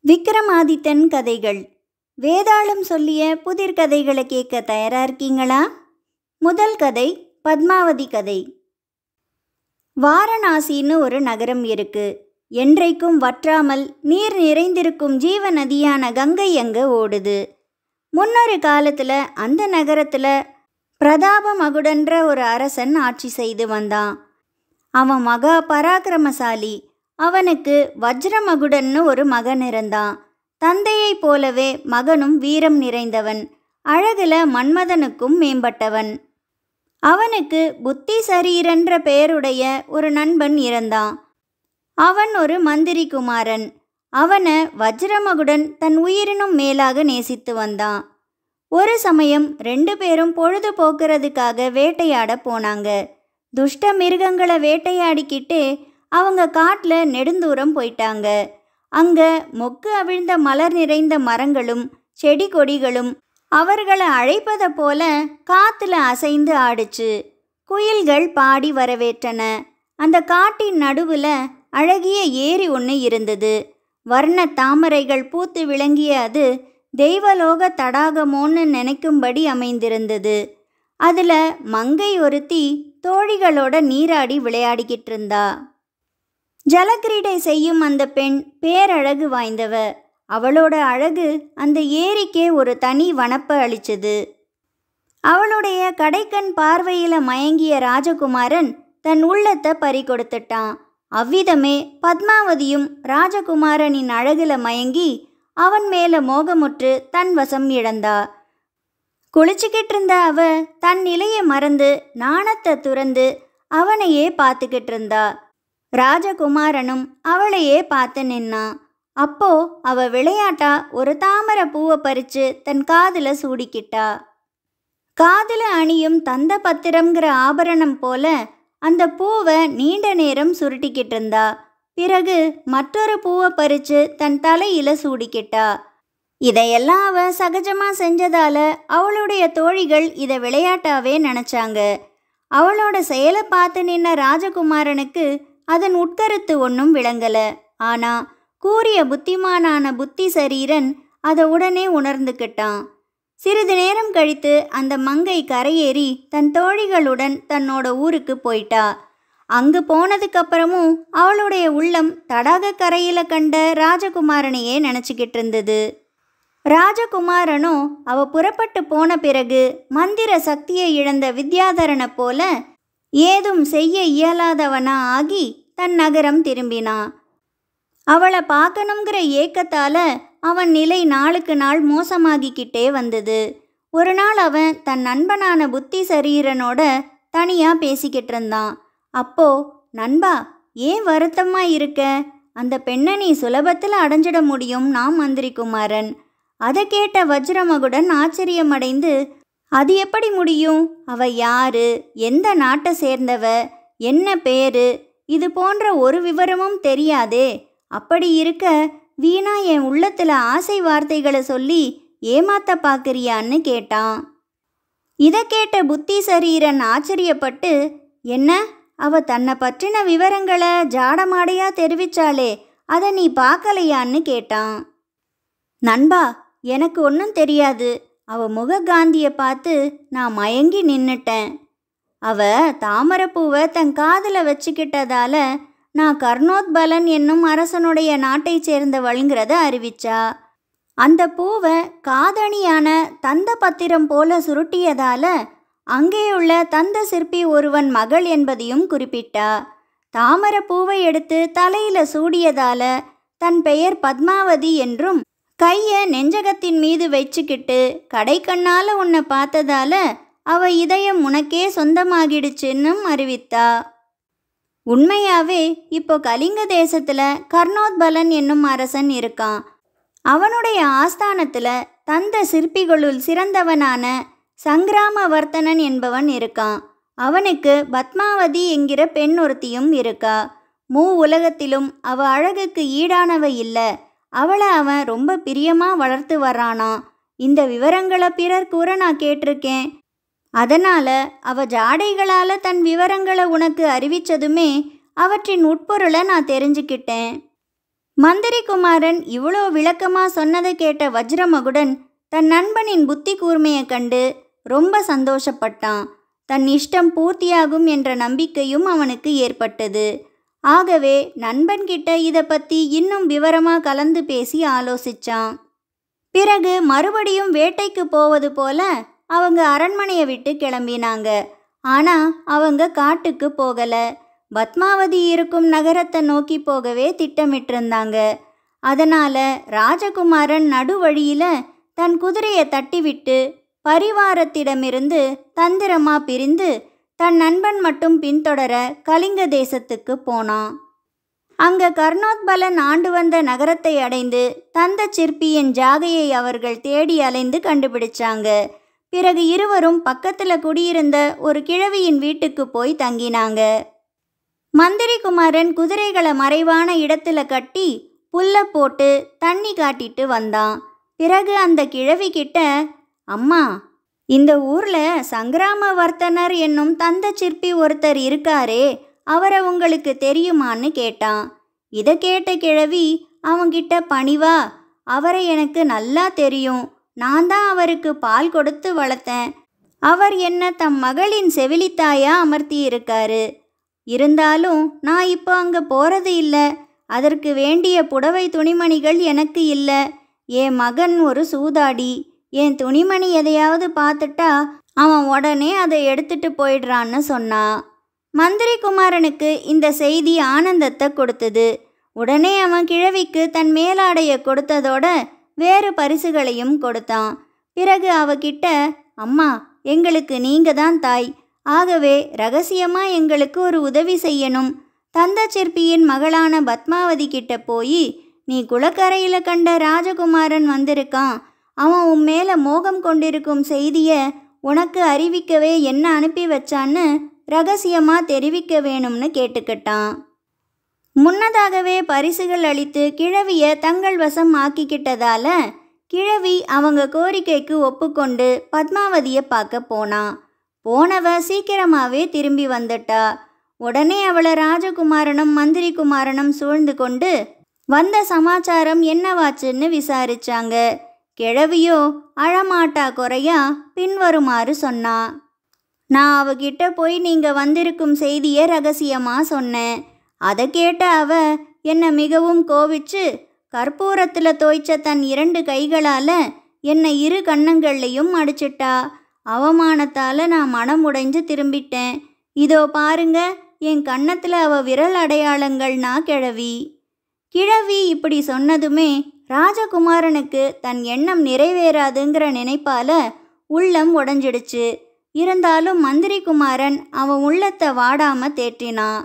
விக்ரமாதித்தன் கதைகள் வேதாளம் சொல்லிய புதிர் கதைகளை கேட்க தயாரா இருக்கீங்களா முதல் கதை பத்மாவதி கதை வாரணாசின்னு ஒரு நகரம் இருக்கு என்றைக்கும் வற்றாமல் நீர் நிறைந்திருக்கும் ஜீவ நதியான கங்கை அங்க ஓடுது முன்னொரு காலத்துல அந்த நகரத்துல பிரதாப மகுடன்ற ஒரு அரசன் ஆட்சி செய்து வந்தான் அவன் மகா பராக்கிரமசாலி அவனுக்கு வஜ்ரமகுடன்னு ஒரு மகன் இருந்தான் தந்தையைப் போலவே மகனும் வீரம் நிறைந்தவன் அழகுல மன்மதனுக்கும் மேம்பட்டவன் அவனுக்கு புத்தி சரீரன்ற பெயருடைய ஒரு நண்பன் இருந்தான் அவன் ஒரு மந்திரி குமாரன் அவனை வஜ்ரமகுடன் தன் உயிரினும் மேலாக நேசித்து வந்தான் ஒரு சமயம் ரெண்டு பேரும் பொழுது போக்குறதுக்காக வேட்டையாட போனாங்க துஷ்ட மிருகங்களை வேட்டையாடிக்கிட்டு அவங்க காட்டில் நெடுந்தூரம் போயிட்டாங்க அங்க மொக்கு அவிழ்ந்த மலர் நிறைந்த மரங்களும் செடி கொடிகளும் அவர்களை அழைப்பதை போல காத்துல அசைந்து ஆடுச்சு குயில்கள் பாடி வரவேற்றன அந்த காட்டின் நடுவில் அழகிய ஏரி ஒன்று இருந்தது வர்ண தாமரைகள் பூத்து விளங்கிய அது தெய்வலோக தடாகமோன்னு நினைக்கும்படி அமைந்திருந்தது அதில் மங்கை ஒருத்தி தோழிகளோட நீராடி விளையாடிக்கிட்டு இருந்தா ஜலக்கிரீடை செய்யும் அந்த பெண் பேரழகு வாய்ந்தவ அவளோட அழகு அந்த ஏரிக்கே ஒரு தனி வனப்பை அளிச்சது அவளுடைய கடைக்கண் பார்வையில மயங்கிய ராஜகுமாரன் தன் உள்ளத்தை பறி கொடுத்துட்டான் அவ்விதமே பத்மாவதியும் ராஜகுமாரனின் அழகுல மயங்கி அவன் மேல மோகமுற்று தன் வசம் இழந்தா குளிச்சுக்கிட்டு இருந்த அவ தன் நிலையை மறந்து நாணத்தை துறந்து அவனையே பார்த்துக்கிட்டு இருந்தா ராஜகுமாரனும் அவளையே பார்த்து நின்னான் அப்போ அவ விளையாட்டா ஒரு தாமரை பூவை பறிச்சு தன் காதுல சூடிக்கிட்டா காதுல அணியும் தந்த பத்திரம்ங்கிற ஆபரணம் போல அந்த பூவை நீண்ட நேரம் சுருட்டிக்கிட்டு இருந்தா பிறகு மற்றொரு பூவை பறிச்சு தன் தலையில சூடிக்கிட்டா இதையெல்லாம் அவ சகஜமா செஞ்சதால அவளுடைய தோழிகள் இதை விளையாட்டாவே நினைச்சாங்க அவளோட செயலை பார்த்து நின்ன ராஜகுமாரனுக்கு அதன் உட்கருத்து ஒன்றும் விளங்கல ஆனா கூறிய புத்திமானான புத்தி சரீரன் அதை உடனே உணர்ந்துக்கிட்டான் சிறிது நேரம் கழித்து அந்த மங்கை கரையேறி தன் தோழிகளுடன் தன்னோட ஊருக்கு போயிட்டா அங்கு போனதுக்கப்புறமும் அவளுடைய உள்ளம் தடாக கரையில் கண்ட ராஜகுமாரனையே நினச்சிக்கிட்டு இருந்தது ராஜகுமாரனோ அவ புறப்பட்டு போன பிறகு மந்திர சக்தியை இழந்த வித்யாதரனை போல ஏதும் செய்ய இயலாதவனா ஆகி தன் நகரம் திரும்பினான் அவளை பார்க்கணுங்கிற ஏக்கத்தால அவன் நிலை நாளுக்கு நாள் மோசமாகிக்கிட்டே வந்தது ஒரு நாள் அவன் தன் நண்பனான புத்தி சரீரனோட தனியா பேசிக்கிட்டு இருந்தான் அப்போ நண்பா ஏன் வருத்தமா இருக்க அந்த பெண்ணை நீ சுலபத்தில் அடைஞ்சிட முடியும் நான் மந்திரி குமாரன் அதை கேட்ட வஜ்ரமகுடன் ஆச்சரியமடைந்து அது எப்படி முடியும் அவ யாரு எந்த நாட்டை சேர்ந்தவ என்ன பேரு இது போன்ற ஒரு விவரமும் தெரியாதே அப்படி இருக்க வீணா என் உள்ளத்துல ஆசை வார்த்தைகளை சொல்லி ஏமாத்த பார்க்கறியான்னு கேட்டான் இதை கேட்ட புத்தி சரீரன் ஆச்சரியப்பட்டு என்ன அவ தன்னை பற்றின விவரங்களை ஜாடமாடையா தெரிவிச்சாளே அதை நீ பார்க்கலையான்னு கேட்டான் நண்பா எனக்கு ஒன்றும் தெரியாது அவ முககாந்தியை பார்த்து நான் மயங்கி நின்னுட்டேன் அவ தாமரப்பூவை தன் காதில் வச்சுக்கிட்டதால நான் கர்ணோத்பலன் என்னும் அரசனுடைய நாட்டைச் சேர்ந்தவளுங்கிறத அறிவிச்சா அந்த பூவை காதணியான தந்த பத்திரம் போல சுருட்டியதால அங்கேயுள்ள தந்த சிற்பி ஒருவன் மகள் என்பதையும் குறிப்பிட்டா தாமர பூவை எடுத்து தலையில சூடியதால தன் பெயர் பத்மாவதி என்றும் கைய நெஞ்சகத்தின் மீது வச்சுக்கிட்டு கடைக்கண்ணால உன்னை பார்த்ததால அவ இதயம் உனக்கே சொந்தமாகிடுச்சுன்னும் அறிவித்தா உண்மையாவே இப்போ கலிங்க தேசத்துல கர்ணோத்பலன் என்னும் அரசன் இருக்கான் அவனுடைய ஆஸ்தானத்துல தந்த சிற்பிகளுள் சிறந்தவனான சங்கிராமவர்த்தனன் என்பவன் இருக்கான் அவனுக்கு பத்மாவதி என்கிற பெண் ஒருத்தியும் இருக்கா மூ உலகத்திலும் அவ அழகுக்கு ஈடானவ இல்லை அவளை அவன் ரொம்ப பிரியமா வளர்த்து வர்றானா இந்த விவரங்களை பிறர் கூற நான் கேட்டிருக்கேன் அதனால அவ ஜாடைகளால தன் விவரங்களை உனக்கு அறிவிச்சதுமே அவற்றின் உட்பொருளை நான் தெரிஞ்சுக்கிட்டேன் மந்திரி குமாரன் இவ்வளோ விளக்கமா சொன்னதை கேட்ட வஜ்ரமகுடன் தன் நண்பனின் புத்தி கூர்மையை கண்டு ரொம்ப சந்தோஷப்பட்டான் தன் இஷ்டம் பூர்த்தியாகும் என்ற நம்பிக்கையும் அவனுக்கு ஏற்பட்டது ஆகவே நண்பன்கிட்ட இதை பற்றி இன்னும் விவரமாக கலந்து பேசி ஆலோசிச்சான் பிறகு மறுபடியும் வேட்டைக்கு போவது போல அவங்க அரண்மனையை விட்டு கிளம்பினாங்க ஆனால் அவங்க காட்டுக்கு போகலை பத்மாவதி இருக்கும் நகரத்தை நோக்கி போகவே திட்டமிட்டிருந்தாங்க அதனால் ராஜகுமாரன் நடுவழியில் தன் குதிரையை தட்டிவிட்டு பரிவாரத்திடமிருந்து தந்திரமா பிரிந்து தன் நண்பன் மட்டும் பின்தொடர கலிங்க தேசத்துக்கு போனான் அங்க கர்ணோத்பலன் ஆண்டு வந்த நகரத்தை அடைந்து தந்த சிற்பியின் ஜாகையை அவர்கள் தேடி அலைந்து கண்டுபிடிச்சாங்க பிறகு இருவரும் பக்கத்துல குடியிருந்த ஒரு கிழவியின் வீட்டுக்கு போய் தங்கினாங்க மந்திரி குமாரன் குதிரைகளை மறைவான இடத்துல கட்டி புல்ல போட்டு தண்ணி காட்டிட்டு வந்தான் பிறகு அந்த கிழவி கிட்ட அம்மா இந்த ஊர்ல சங்கிராமவர்த்தனர் என்னும் தந்த சிற்பி ஒருத்தர் இருக்காரே அவரை உங்களுக்கு தெரியுமான்னு கேட்டான் இதை கேட்ட கிழவி அவங்கிட்ட பணிவா அவரை எனக்கு நல்லா தெரியும் நான் தான் அவருக்கு பால் கொடுத்து வளர்த்தேன் அவர் என்ன தம் மகளின் செவிலித்தாயா அமர்த்தி இருக்காரு இருந்தாலும் நான் இப்போ அங்கே போகிறது இல்லை அதற்கு வேண்டிய புடவை துணிமணிகள் எனக்கு இல்லை என் மகன் ஒரு சூதாடி என் துணிமணி எதையாவது பார்த்துட்டா அவன் உடனே அதை எடுத்துட்டு போயிடுறான்னு சொன்னான் மந்திரி குமாரனுக்கு இந்த செய்தி ஆனந்தத்தை கொடுத்தது உடனே அவன் கிழவிக்கு தன் மேலாடையை கொடுத்ததோட வேறு பரிசுகளையும் கொடுத்தான் பிறகு அவகிட்ட அம்மா எங்களுக்கு நீங்க தான் தாய் ஆகவே ரகசியமா எங்களுக்கு ஒரு உதவி செய்யணும் தந்த சிற்பியின் மகளான பத்மாவதி கிட்ட போய் நீ குளக்கரையில் கண்ட ராஜகுமாரன் வந்திருக்கான் அவன் உன் மேலே மோகம் கொண்டிருக்கும் செய்தியை உனக்கு அறிவிக்கவே என்ன அனுப்பி வச்சான்னு ரகசியமாக தெரிவிக்க வேணும்னு கேட்டுக்கிட்டான் முன்னதாகவே பரிசுகள் அளித்து கிழவிய தங்கள் வசம் ஆக்கிக்கிட்டதால கிழவி அவங்க கோரிக்கைக்கு ஒப்புக்கொண்டு பத்மாவதியை பார்க்க போனான் போனவ சீக்கிரமாவே திரும்பி வந்துட்டா உடனே அவளை ராஜகுமாரனும் மந்திரி குமாரனும் சூழ்ந்து கொண்டு வந்த சமாச்சாரம் என்னவாச்சுன்னு விசாரிச்சாங்க கிழவியோ அழமாட்டா குறையா பின்வருமாறு சொன்னா நான் அவகிட்ட போய் நீங்க வந்திருக்கும் செய்தியை ரகசியமா சொன்னேன் அதை கேட்ட அவ என்னை மிகவும் கோவிச்சு கற்பூரத்துல தோய்ச்ச தன் இரண்டு கைகளால என்னை இரு கண்ணங்கள்லையும் அடிச்சிட்டா அவமானத்தால நான் மனம் உடைஞ்சு திரும்பிட்டேன் இதோ பாருங்க என் கன்னத்துல அவ விரல் அடையாளங்கள் நான் கிழவி கிழவி இப்படி சொன்னதுமே ராஜகுமாரனுக்கு தன் எண்ணம் நிறைவேறாதுங்கிற நினைப்பால உள்ளம் உடஞ்சிடுச்சு இருந்தாலும் மந்திரி குமாரன் அவன் உள்ளத்தை வாடாம தேற்றினான்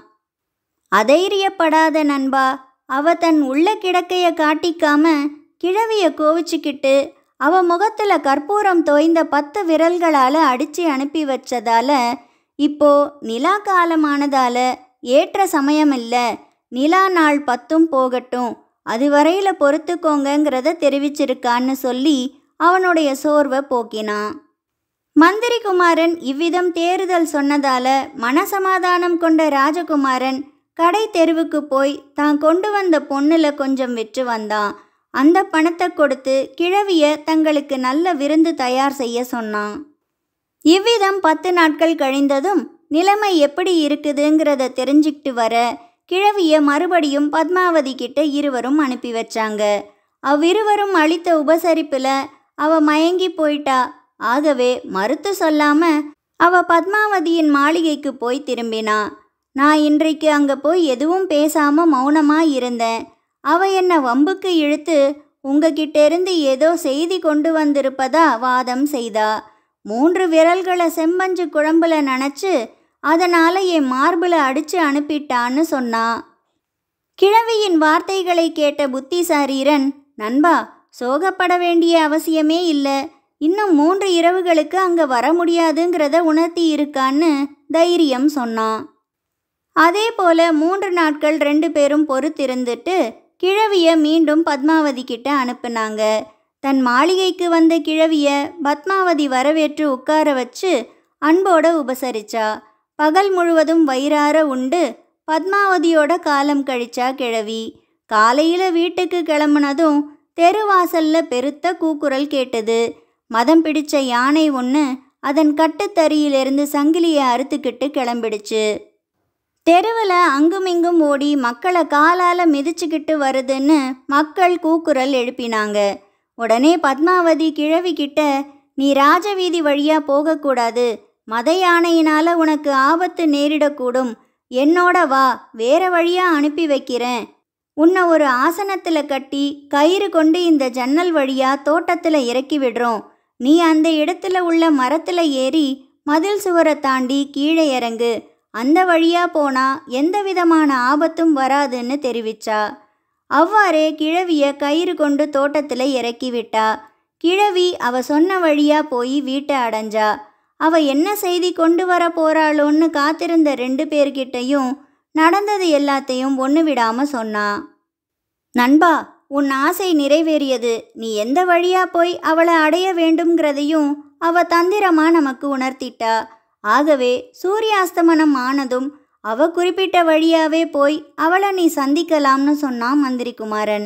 அதைரியப்படாத நண்பா அவ தன் உள்ள கிடக்கைய காட்டிக்காம கிழவிய கோவிச்சுக்கிட்டு அவ முகத்துல கற்பூரம் தோய்ந்த பத்து விரல்களால அடிச்சு அனுப்பி வச்சதால இப்போ நிலா காலமானதால ஏற்ற சமயம் இல்ல நிலா நாள் பத்தும் போகட்டும் அது வரையில பொறுத்துக்கோங்கங்கிறத தெரிவிச்சிருக்கான்னு சொல்லி அவனுடைய சோர்வை போக்கினான் மந்திரி குமாரன் இவ்விதம் தேறுதல் சொன்னதால மனசமாதானம் கொண்ட ராஜகுமாரன் கடை தெருவுக்கு போய் தான் கொண்டு வந்த பொண்ணுல கொஞ்சம் விற்று வந்தான் அந்த பணத்தை கொடுத்து கிழவிய தங்களுக்கு நல்ல விருந்து தயார் செய்ய சொன்னான் இவ்விதம் பத்து நாட்கள் கழிந்ததும் நிலைமை எப்படி இருக்குதுங்கிறத தெரிஞ்சுக்கிட்டு வர கிழவிய மறுபடியும் பத்மாவதி கிட்ட இருவரும் அனுப்பி வச்சாங்க அவ்விருவரும் அளித்த உபசரிப்புல அவ மயங்கி போயிட்டா ஆகவே மறுத்து சொல்லாம அவ பத்மாவதியின் மாளிகைக்கு போய் திரும்பினா நான் இன்றைக்கு அங்கே போய் எதுவும் பேசாம மௌனமா இருந்தேன் அவ என்ன வம்புக்கு இழுத்து உங்ககிட்ட இருந்து ஏதோ செய்தி கொண்டு வந்திருப்பதா வாதம் செய்தா மூன்று விரல்களை செம்பஞ்சு குழம்புல நனைச்சு அதனால என் மார்புல அடிச்சு அனுப்பிட்டான்னு சொன்னா கிழவியின் வார்த்தைகளை கேட்ட புத்திசாரீரன் நண்பா சோகப்பட வேண்டிய அவசியமே இல்லை இன்னும் மூன்று இரவுகளுக்கு அங்கே வர முடியாதுங்கிறத உணர்த்தி இருக்கான்னு தைரியம் சொன்னான் அதே போல மூன்று நாட்கள் ரெண்டு பேரும் பொறுத்திருந்துட்டு கிழவிய மீண்டும் பத்மாவதி கிட்ட அனுப்புனாங்க தன் மாளிகைக்கு வந்த கிழவிய பத்மாவதி வரவேற்று உட்கார வச்சு அன்போட உபசரிச்சா பகல் முழுவதும் வயிறார உண்டு பத்மாவதியோட காலம் கழிச்சா கிழவி காலையில் வீட்டுக்கு கிளம்புனதும் தெருவாசல்ல பெருத்த கூக்குரல் கேட்டது மதம் பிடிச்ச யானை ஒன்று அதன் கட்டுத்தறியிலிருந்து சங்கிலியை அறுத்துக்கிட்டு கிளம்பிடுச்சு தெருவில் அங்குமிங்கும் ஓடி மக்களை காலால் மிதிச்சுக்கிட்டு வருதுன்னு மக்கள் கூக்குரல் எழுப்பினாங்க உடனே பத்மாவதி கிழவி கிட்ட நீ ராஜவீதி வழியா போகக்கூடாது மத யானையினால உனக்கு ஆபத்து நேரிடக்கூடும் என்னோட வா வேற வழியா அனுப்பி வைக்கிறேன் உன்னை ஒரு ஆசனத்தில் கட்டி கயிறு கொண்டு இந்த ஜன்னல் வழியா தோட்டத்தில் இறக்கி விடுறோம் நீ அந்த இடத்துல உள்ள மரத்தில் ஏறி மதில் சுவரை தாண்டி கீழே இறங்கு அந்த வழியா போனா எந்த விதமான ஆபத்தும் வராதுன்னு தெரிவிச்சா அவ்வாறே கிழவிய கயிறு கொண்டு தோட்டத்தில் இறக்கி விட்டா கிழவி அவ சொன்ன வழியா போய் வீட்டை அடைஞ்சா அவ என்ன செய்தி கொண்டு வர போறாளோன்னு காத்திருந்த ரெண்டு பேர்கிட்டையும் நடந்தது எல்லாத்தையும் ஒன்று விடாம சொன்னா நண்பா உன் ஆசை நிறைவேறியது நீ எந்த வழியா போய் அவளை அடைய வேண்டும்ங்கிறதையும் அவ தந்திரமா நமக்கு உணர்த்திட்டா ஆகவே சூரியாஸ்தமனம் ஆனதும் அவ குறிப்பிட்ட வழியாவே போய் அவளை நீ சந்திக்கலாம்னு சொன்னான் மந்திரி குமாரன்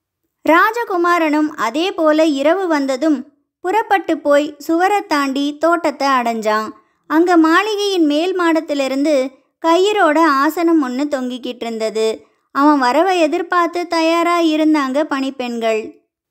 ராஜகுமாரனும் அதே போல இரவு வந்ததும் புறப்பட்டு போய் சுவரை தாண்டி தோட்டத்தை அடைஞ்சான் அங்க மாளிகையின் மேல் மாடத்திலிருந்து கயிறோட ஆசனம் ஒன்று தொங்கிக்கிட்டு இருந்தது அவன் வரவை எதிர்பார்த்து தயாரா இருந்தாங்க பணிப்பெண்கள்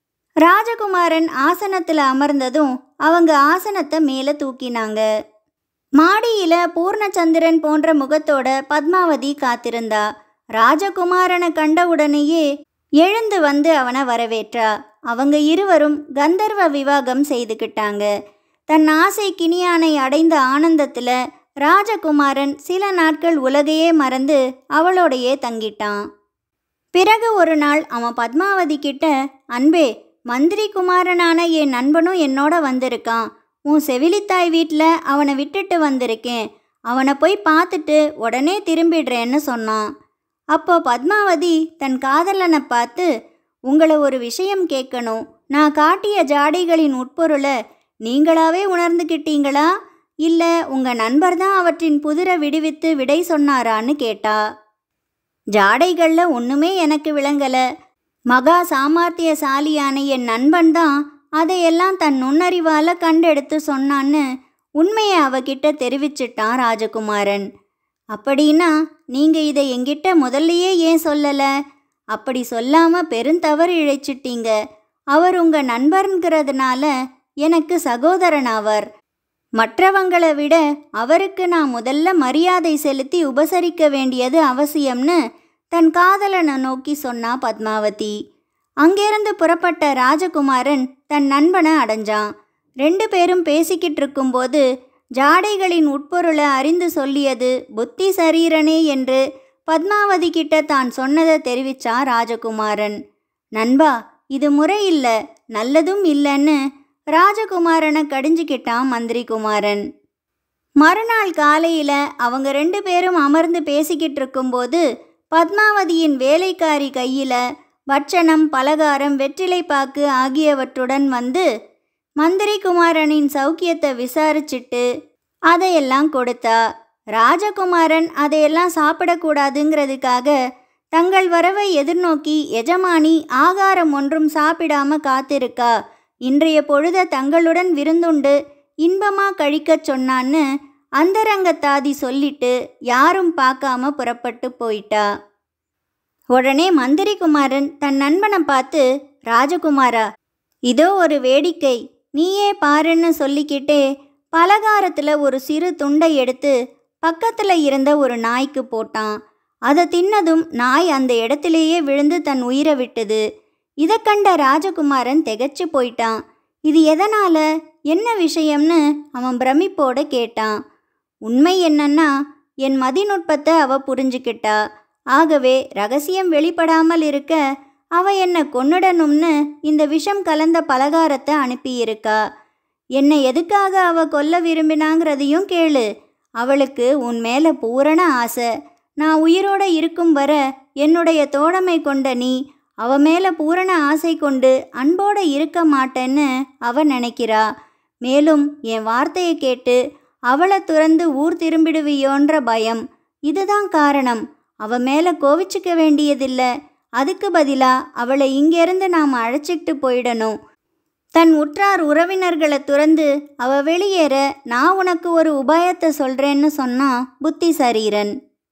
ராஜகுமாரன் ஆசனத்தில் அமர்ந்ததும் அவங்க ஆசனத்தை மேலே தூக்கினாங்க மாடியில பூர்ணச்சந்திரன் போன்ற முகத்தோட பத்மாவதி காத்திருந்தா ராஜகுமாரனை கண்டவுடனேயே எழுந்து வந்து அவனை வரவேற்றா அவங்க இருவரும் கந்தர்வ விவாகம் செய்துக்கிட்டாங்க தன் ஆசை கிணியானை அடைந்த ஆனந்தத்தில் ராஜகுமாரன் சில நாட்கள் உலகையே மறந்து அவளோடையே தங்கிட்டான் பிறகு ஒரு நாள் அவன் பத்மாவதி கிட்ட அன்பே மந்திரி குமாரனான என் நண்பனும் என்னோட வந்திருக்கான் உன் செவிலித்தாய் வீட்டில் அவனை விட்டுட்டு வந்திருக்கேன் அவனை போய் பார்த்துட்டு உடனே திரும்பிடுறேன்னு சொன்னான் அப்போ பத்மாவதி தன் காதலனை பார்த்து உங்களை ஒரு விஷயம் கேட்கணும் நான் காட்டிய ஜாடைகளின் உட்பொருளை நீங்களாவே உணர்ந்துக்கிட்டீங்களா இல்லை உங்கள் நண்பர் தான் அவற்றின் புதிரை விடுவித்து விடை சொன்னாரான்னு கேட்டா ஜாடைகளில் ஒன்றுமே எனக்கு விளங்கலை மகா சாமர்த்தியசாலியான என் நண்பன் தான் அதையெல்லாம் தன் நுண்ணறிவால் கண்டெடுத்து சொன்னான்னு உண்மையை அவகிட்ட தெரிவிச்சிட்டான் ராஜகுமாரன் அப்படின்னா நீங்கள் இதை என்கிட்ட முதல்லையே ஏன் சொல்லலை அப்படி சொல்லாமல் பெருந்தவறு இழைச்சிட்டீங்க அவர் உங்கள் நண்பர்ங்கிறதுனால எனக்கு சகோதரன் ஆவார் மற்றவங்களை விட அவருக்கு நான் முதல்ல மரியாதை செலுத்தி உபசரிக்க வேண்டியது அவசியம்னு தன் காதலனை நோக்கி சொன்னா பத்மாவதி அங்கிருந்து புறப்பட்ட ராஜகுமாரன் தன் நண்பனை அடைஞ்சான் ரெண்டு பேரும் பேசிக்கிட்டு இருக்கும்போது ஜாடைகளின் உட்பொருளை அறிந்து சொல்லியது புத்தி சரீரனே என்று பத்மாவதி கிட்ட தான் சொன்னதை தெரிவிச்சான் ராஜகுமாரன் நண்பா இது முறையில்ல நல்லதும் இல்லைன்னு ராஜகுமாரனை கடிஞ்சுக்கிட்டான் மந்திரி குமாரன் மறுநாள் காலையில் அவங்க ரெண்டு பேரும் அமர்ந்து பேசிக்கிட்டு இருக்கும்போது பத்மாவதியின் வேலைக்காரி கையில் பட்சணம் பலகாரம் வெற்றிலைப்பாக்கு ஆகியவற்றுடன் வந்து மந்திரி குமாரனின் சௌக்கியத்தை விசாரிச்சிட்டு அதையெல்லாம் கொடுத்தா ராஜகுமாரன் அதையெல்லாம் சாப்பிடக்கூடாதுங்கிறதுக்காக தங்கள் வரவை எதிர்நோக்கி எஜமானி ஆகாரம் ஒன்றும் சாப்பிடாம காத்திருக்கா இன்றைய பொழுத தங்களுடன் விருந்துண்டு இன்பமா கழிக்கச் சொன்னான்னு அந்தரங்கத்தாதி சொல்லிட்டு யாரும் பார்க்காம புறப்பட்டு போயிட்டா உடனே மந்திரி குமாரன் தன் நண்பனை பார்த்து ராஜகுமாரா இதோ ஒரு வேடிக்கை நீயே பாருன்னு சொல்லிக்கிட்டே பலகாரத்தில் ஒரு சிறு துண்டை எடுத்து பக்கத்தில் இருந்த ஒரு நாய்க்கு போட்டான் அதை தின்னதும் நாய் அந்த இடத்திலேயே விழுந்து தன் உயிரை விட்டது இதை கண்ட ராஜகுமாரன் திகைச்சு போயிட்டான் இது எதனால என்ன விஷயம்னு அவன் பிரமிப்போட கேட்டான் உண்மை என்னன்னா என் மதிநுட்பத்தை அவ புரிஞ்சுக்கிட்டா ஆகவே ரகசியம் வெளிப்படாமல் இருக்க அவ என்னை கொன்னுடணும்னு இந்த விஷம் கலந்த பலகாரத்தை அனுப்பியிருக்கா என்னை எதுக்காக அவ கொல்ல விரும்பினாங்கிறதையும் கேளு அவளுக்கு உன் மேல பூரண ஆசை நான் உயிரோட இருக்கும் வர என்னுடைய தோழமை கொண்ட நீ அவ மேல பூரண ஆசை கொண்டு அன்போட இருக்க மாட்டேன்னு அவ நினைக்கிறா மேலும் என் வார்த்தையை கேட்டு அவளை துறந்து ஊர் திரும்பிடுவியோன்ற பயம் இதுதான் காரணம் அவ மேல கோவிச்சுக்க வேண்டியதில்ல அதுக்கு பதிலா அவளை இங்கேருந்து நாம் அழைச்சிட்டு போயிடணும் தன் உற்றார் உறவினர்களை துறந்து அவ வெளியேற நான் உனக்கு ஒரு உபாயத்தை சொல்றேன்னு சொன்னான் புத்தி சரீரன்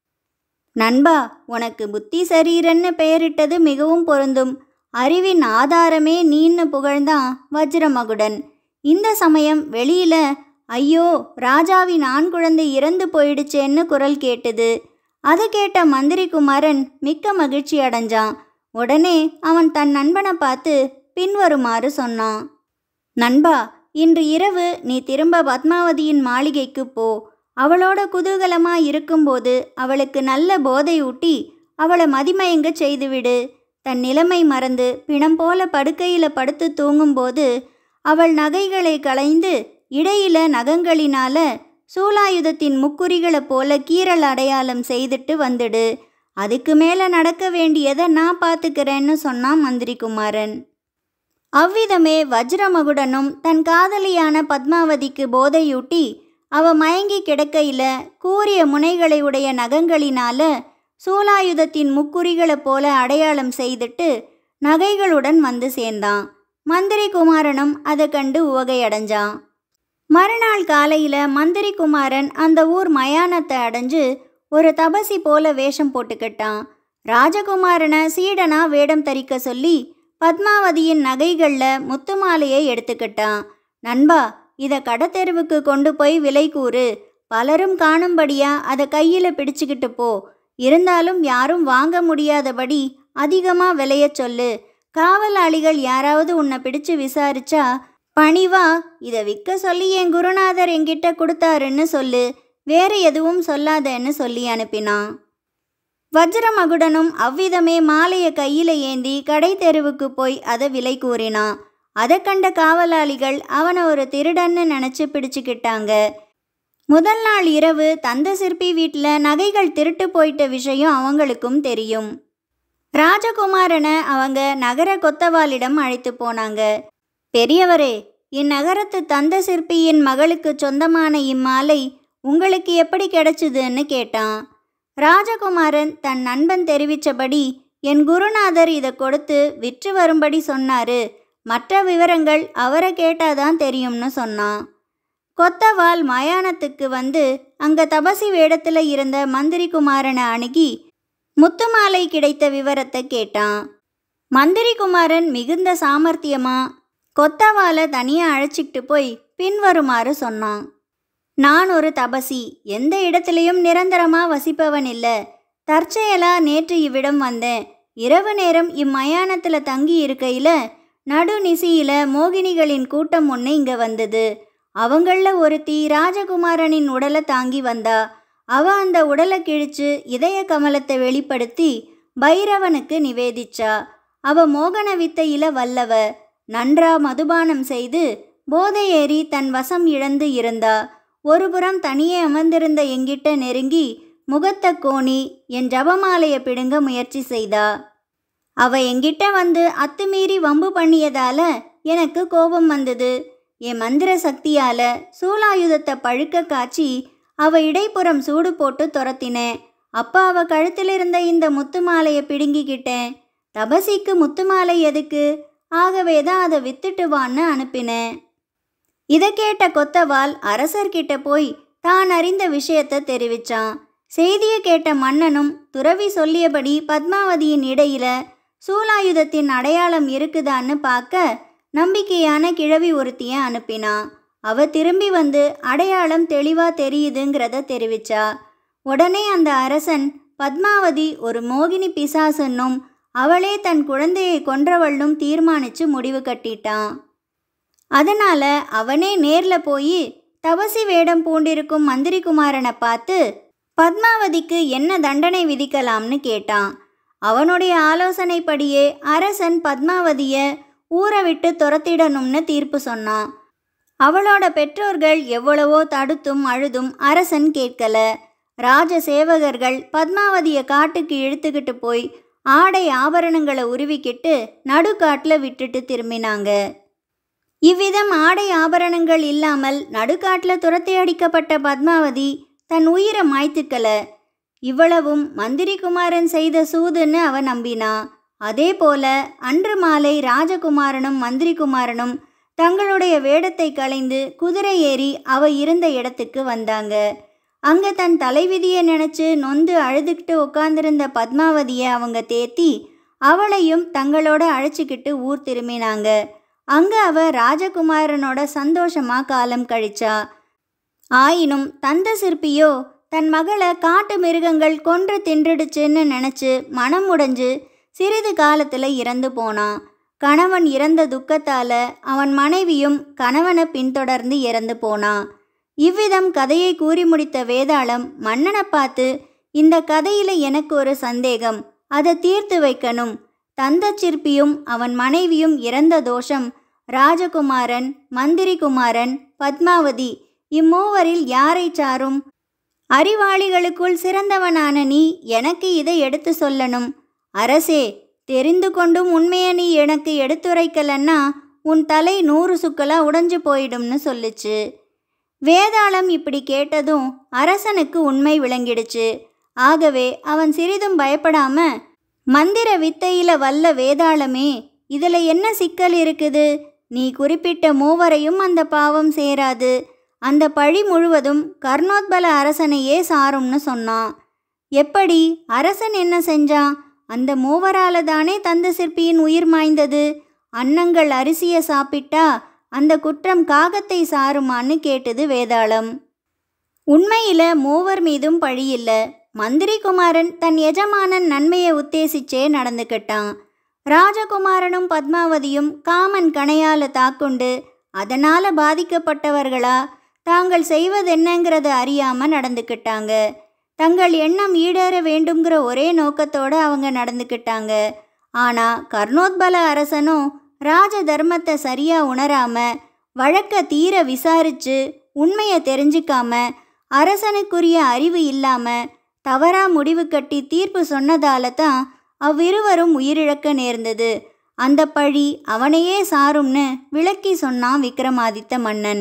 நண்பா உனக்கு புத்தி சரீரன்னு பெயரிட்டது மிகவும் பொருந்தும் அறிவின் ஆதாரமே நீன்னு புகழ்ந்தான் வஜ்ரமகுடன் இந்த சமயம் வெளியில ஐயோ ராஜாவின் ஆண் குழந்தை இறந்து போயிடுச்சேன்னு குரல் கேட்டது அதை கேட்ட மந்திரி குமாரன் மிக்க மகிழ்ச்சி அடைஞ்சான் உடனே அவன் தன் நண்பனை பார்த்து பின்வருமாறு சொன்னான் நண்பா இன்று இரவு நீ திரும்ப பத்மாவதியின் மாளிகைக்கு போ அவளோட குதூகலமா இருக்கும்போது அவளுக்கு நல்ல போதை ஊட்டி அவளை மதிமயங்க செய்துவிடு தன் நிலைமை மறந்து பிணம் போல படுக்கையில படுத்து தூங்கும்போது அவள் நகைகளை களைந்து இடையில நகங்களினால சூலாயுதத்தின் முக்குறிகளைப் போல கீறல் அடையாளம் செய்துட்டு வந்துடு அதுக்கு மேலே நடக்க வேண்டியதை நான் பார்த்துக்கிறேன்னு சொன்னான் மந்திரி குமாரன் அவ்விதமே வஜ்ரமகுடனும் தன் காதலியான பத்மாவதிக்கு போதையூட்டி அவ மயங்கி கிடக்கையில கூரிய முனைகளை உடைய நகங்களினால சூலாயுதத்தின் முக்குறிகளைப் போல அடையாளம் செய்துட்டு நகைகளுடன் வந்து சேர்ந்தான் மந்திரி குமாரனும் அதை கண்டு உவகையடைஞ்சான் மறுநாள் காலையில் மந்திரி குமாரன் அந்த ஊர் மயானத்தை அடைஞ்சு ஒரு தபசி போல வேஷம் போட்டுக்கிட்டான் ராஜகுமாரனை சீடனா வேடம் தரிக்க சொல்லி பத்மாவதியின் நகைகளில் முத்துமாலையை எடுத்துக்கிட்டான் நண்பா இதை கடத்தெருவுக்கு கொண்டு போய் விலை கூறு பலரும் காணும்படியா அதை கையில் பிடிச்சுக்கிட்டு போ இருந்தாலும் யாரும் வாங்க முடியாதபடி அதிகமாக விலைய சொல்லு காவலாளிகள் யாராவது உன்னை பிடிச்சு விசாரிச்சா பணிவா இதை விற்க சொல்லி என் குருநாதர் என்கிட்ட கொடுத்தாருன்னு சொல்லு வேற எதுவும் சொல்லாதன்னு சொல்லி அனுப்பினான் வஜ்ரமகுடனும் அவ்விதமே மாலையை கையில் ஏந்தி கடை தெருவுக்கு போய் அதை விலை கூறினான் அதை கண்ட காவலாளிகள் அவனை ஒரு திருடன்னு நினச்சி பிடிச்சுக்கிட்டாங்க முதல் நாள் இரவு தந்த சிற்பி வீட்டில் நகைகள் திருட்டு போயிட்ட விஷயம் அவங்களுக்கும் தெரியும் ராஜகுமாரனை அவங்க நகர கொத்தவாலிடம் அழைத்து போனாங்க பெரியவரே இந்நகரத்து தந்த சிற்பியின் மகளுக்கு சொந்தமான இம்மாலை உங்களுக்கு எப்படி கிடைச்சுதுன்னு கேட்டான் ராஜகுமாரன் தன் நண்பன் தெரிவித்தபடி என் குருநாதர் இதை கொடுத்து விற்று வரும்படி சொன்னாரு மற்ற விவரங்கள் அவரை கேட்டாதான் தெரியும்னு சொன்னான் கொத்தவால் மயானத்துக்கு வந்து அங்க தபசி வேடத்தில் இருந்த மந்திரி குமாரனை அணுகி முத்துமாலை கிடைத்த விவரத்தை கேட்டான் மந்திரி குமாரன் மிகுந்த சாமர்த்தியமா கொத்தவாலை தனியாக அழைச்சிக்கிட்டு போய் பின்வருமாறு சொன்னான் நான் ஒரு தபசி எந்த இடத்துலையும் நிரந்தரமாக வசிப்பவன் இல்லை தற்செயலா நேற்று இவ்விடம் வந்தேன் இரவு நேரம் இம்மயானத்தில் தங்கி இருக்கையில் நடுநிசியில மோகினிகளின் கூட்டம் ஒன்று இங்கே வந்தது அவங்களில் ஒருத்தி ராஜகுமாரனின் உடலை தாங்கி வந்தா அவ அந்த உடலை கிழிச்சு இதய கமலத்தை வெளிப்படுத்தி பைரவனுக்கு நிவேதிச்சா அவ மோகன வித்தையில வல்லவ நன்றா மதுபானம் செய்து போதையேறி தன் வசம் இழந்து இருந்தா ஒருபுறம் தனியே அமர்ந்திருந்த எங்கிட்ட நெருங்கி முகத்த கோணி என் ஜபமாலையை பிடுங்க முயற்சி செய்தா அவ எங்கிட்ட வந்து அத்துமீறி வம்பு பண்ணியதால எனக்கு கோபம் வந்தது என் மந்திர சக்தியால சூலாயுதத்தை பழுக்க காய்ச்சி அவ இடைப்புறம் சூடு போட்டு துரத்தினேன் அப்ப அவ கழுத்தில் இருந்த இந்த முத்து மாலையை பிடுங்கிக்கிட்டேன் தபசிக்கு முத்து மாலை எதுக்கு ஆகவே தான் அதை வித்துட்டு வான்னு அனுப்பினேன் இதை கேட்ட கொத்தவால் அரசர்கிட்ட போய் தான் அறிந்த விஷயத்தை தெரிவிச்சான் செய்தியை கேட்ட மன்னனும் துறவி சொல்லியபடி பத்மாவதியின் இடையில சூலாயுதத்தின் அடையாளம் இருக்குதான்னு பார்க்க நம்பிக்கையான கிழவி ஒருத்திய அனுப்பினான் அவ திரும்பி வந்து அடையாளம் தெளிவா தெரியுதுங்கிறத தெரிவிச்சா உடனே அந்த அரசன் பத்மாவதி ஒரு மோகினி பிசாசன்னும் அவளே தன் குழந்தையை கொன்றவள்னும் தீர்மானிச்சு முடிவு கட்டிட்டான் அதனால அவனே நேர்ல போய் தவசி வேடம் பூண்டிருக்கும் மந்திரி குமாரனை பார்த்து பத்மாவதிக்கு என்ன தண்டனை விதிக்கலாம்னு கேட்டான் அவனுடைய ஆலோசனைப்படியே அரசன் பத்மாவதிய ஊரை விட்டு துரத்திடணும்னு தீர்ப்பு சொன்னான் அவளோட பெற்றோர்கள் எவ்வளவோ தடுத்தும் அழுதும் அரசன் கேட்கல ராஜ சேவகர்கள் பத்மாவதியை காட்டுக்கு இழுத்துக்கிட்டு போய் ஆடை ஆபரணங்களை உருவிக்கிட்டு நடுக்காட்டில் விட்டுட்டு திரும்பினாங்க இவ்விதம் ஆடை ஆபரணங்கள் இல்லாமல் நடுக்காட்டில் துரத்தி அடிக்கப்பட்ட பத்மாவதி தன் உயிரை மாய்த்துக்கல இவ்வளவும் மந்திரி குமாரன் செய்த சூதுன்னு அவ நம்பினா அதே போல அன்று மாலை ராஜகுமாரனும் மந்திரிகுமாரனும் தங்களுடைய வேடத்தை களைந்து குதிரை ஏறி அவ இருந்த இடத்துக்கு வந்தாங்க அங்கே தன் தலைவிதியை நினச்சி நொந்து அழுதுகிட்டு உட்காந்துருந்த பத்மாவதியை அவங்க தேத்தி அவளையும் தங்களோட அழைச்சிக்கிட்டு ஊர் திரும்பினாங்க அங்கே அவ ராஜகுமாரனோட சந்தோஷமா காலம் கழிச்சா ஆயினும் தந்த சிற்பியோ தன் மகளை காட்டு மிருகங்கள் கொன்று தின்றுடுச்சுன்னு நினச்சி மனம் உடைஞ்சு சிறிது காலத்தில் இறந்து போனான் கணவன் இறந்த துக்கத்தால் அவன் மனைவியும் கணவனை பின்தொடர்ந்து இறந்து போனான் இவ்விதம் கதையை கூறி முடித்த வேதாளம் மன்னனை பார்த்து இந்த கதையில் எனக்கு ஒரு சந்தேகம் அதை தீர்த்து வைக்கணும் தந்த சிற்பியும் அவன் மனைவியும் இறந்த தோஷம் ராஜகுமாரன் மந்திரிகுமாரன் பத்மாவதி இம்மூவரில் யாரை சாரும் அறிவாளிகளுக்குள் சிறந்தவனான நீ எனக்கு இதை எடுத்து சொல்லணும் அரசே தெரிந்து கொண்டும் உண்மையை நீ எனக்கு எடுத்துரைக்கலன்னா உன் தலை நூறு சுக்கலா உடைஞ்சு போயிடும்னு சொல்லுச்சு வேதாளம் இப்படி கேட்டதும் அரசனுக்கு உண்மை விளங்கிடுச்சு ஆகவே அவன் சிறிதும் பயப்படாம மந்திர வித்தையில வல்ல வேதாளமே இதுல என்ன சிக்கல் இருக்குது நீ குறிப்பிட்ட மூவரையும் அந்த பாவம் சேராது அந்த பழி முழுவதும் கர்ணோத்பல அரசனையே சாரும்னு சொன்னான் எப்படி அரசன் என்ன செஞ்சான் அந்த மூவரால தானே தந்த சிற்பியின் உயிர் மாய்ந்தது அன்னங்கள் அரிசியை சாப்பிட்டா அந்த குற்றம் காகத்தை சாருமான்னு கேட்டது வேதாளம் உண்மையில மூவர் மீதும் பழியில்ல மந்திரி குமாரன் தன் எஜமானன் நன்மையை உத்தேசிச்சே நடந்துக்கிட்டான் ராஜகுமாரனும் பத்மாவதியும் காமன் கணையால தாக்குண்டு அதனால பாதிக்கப்பட்டவர்களா தாங்கள் செய்வதென்னங்கிறத அறியாம நடந்துக்கிட்டாங்க தங்கள் எண்ணம் ஈடேற வேண்டுங்கிற ஒரே நோக்கத்தோட அவங்க நடந்துக்கிட்டாங்க ஆனா கர்ணோத்பல அரசனும் ராஜ தர்மத்தை சரியா உணராம வழக்க தீர விசாரிச்சு உண்மையை தெரிஞ்சுக்காம அரசனுக்குரிய அறிவு இல்லாம தவறா முடிவு கட்டி தீர்ப்பு சொன்னதால தான் அவ்விருவரும் உயிரிழக்க நேர்ந்தது அந்த பழி அவனையே சாரும்னு விளக்கி சொன்னான் விக்ரமாதித்த மன்னன்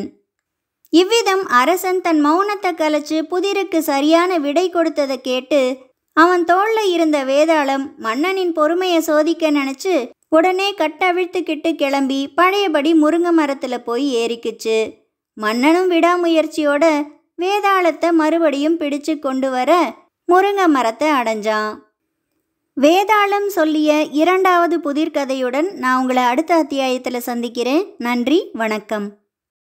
இவ்விதம் அரசன் தன் மௌனத்தை கலைச்சு புதிருக்கு சரியான விடை கொடுத்ததை கேட்டு அவன் தோல்ல இருந்த வேதாளம் மன்னனின் பொறுமையை சோதிக்க நினைச்சு உடனே கட்டவிழ்த்துக்கிட்டு கிளம்பி பழையபடி முருங்கை மரத்துல போய் ஏறிக்குச்சு மன்னனும் விடாமுயற்சியோட வேதாளத்தை மறுபடியும் பிடிச்சு கொண்டு வர முருங்கை மரத்தை அடைஞ்சான் வேதாளம் சொல்லிய இரண்டாவது புதிர்கதையுடன் நான் உங்களை அடுத்த அத்தியாயத்தில் சந்திக்கிறேன் நன்றி வணக்கம்